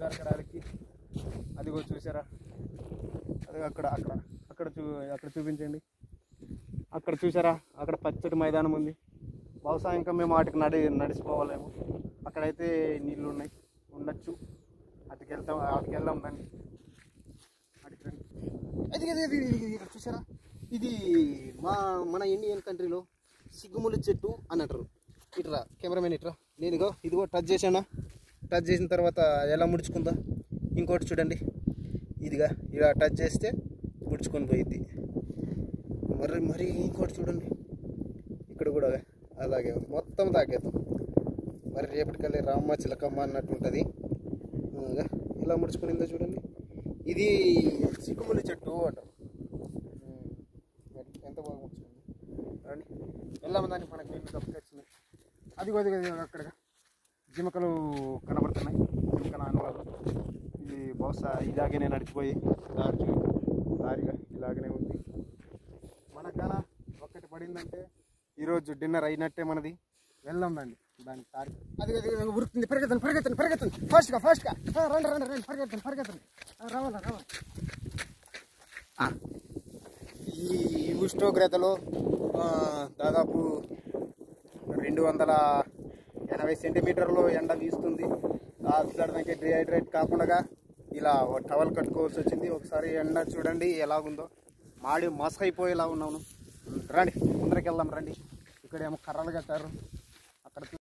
దొరకడానికి అదిగో చూసారా అది అక్కడ అక్కడ అక్కడ చూ అక్కడ చూపించండి అక్కడ చూసారా అక్కడ పచ్చటి మైదానం ఉంది బహుశా ఇంకా మేము వాటికి నడి నడిచిపోవాలేమో అక్కడైతే నీళ్ళు ఉన్నాయి ఉండొచ్చు అటుకి వెళ్తాం అటుకి వెళ్దాం రండి అటుకి రండి అది అది అది ఇది- ఇది ఇక్కడ చూసారా ఇది మా మన ఇండియన్ కంట్రీలో సిగ్గుములి చెట్టు అని అంటారు ఇట్రా కెమెరామెన్ ఇట్రా నేను ఇగో ఇదిగో టచ్ చేశానా టచ్ చేసిన తర్వాత ఎలా ముడుచుకుందా ఇంకోటి చూడండి ఇదిగా ఇలా టచ్ చేస్తే ముడుచుకొని పోయిద్ది మరి మరి ఇంకోటి చూడండి ఇక్కడ కూడా అలాగే ఉంది మొత్తం తాగేద్దాం మరి రేపటికల్లి రామ్మ చిలకమ్మ అన్నట్టు ఉంటుంది ఇదిగో ఇలా ముడుచుకునిందో చూడండి ఇది సిక్కుములి చెట్టు అంటారు ఉమ్, మరి ఎంత బాగా ముడుచుకుంది రండి వెళ్దాం దాన్ని మనకి నీళ్ళు తప్పుకొచ్చినాయి అదిగో అదిగో అదిగో అక్కడ జిమకలు కనబడుతున్నాయి జిమకల అనుభవం ఇది బహుశా ఇలాగనే నడిచిపోయి దారి చూ దారిగా ఇలాగనే ఉంది మనకన ఒక్కటి పడిందంటే ఈరోజు డిన్నర్ అయినట్టే మనది వెళ్దాం రండి దానికి దారి అది అది అది ఉరుకుతుంది పరిగెత్తండి పరిగెత్తండి పరిగెత్తండి ఫాస్ట్గా ఫాస్ట్గా ఆ, రండి రండి రండి పరిగెత్తండి పరిగెత్తండి ఆ, రావాలా రావాలి ఆ, ఈ ఉష్ణోగ్రతలో ఆ, దాదాపు రెండు వందల ఎనభై సెంటీమీటర్లు ఎండ వీస్తుంది దానికి డిహైడ్రేట్ కాకుండా ఇలా ఓ టవల్ కట్టుకోవాల్సి వచ్చింది ఒకసారి ఎండ చూడండి ఎలాగుందో మాడి మసకైపోయేలా ఉన్నాను రండి ముందరికి వెళ్దాం రండి ఇక్కడ ఏమో కర్రలు కట్టారు అక్కడ చూ-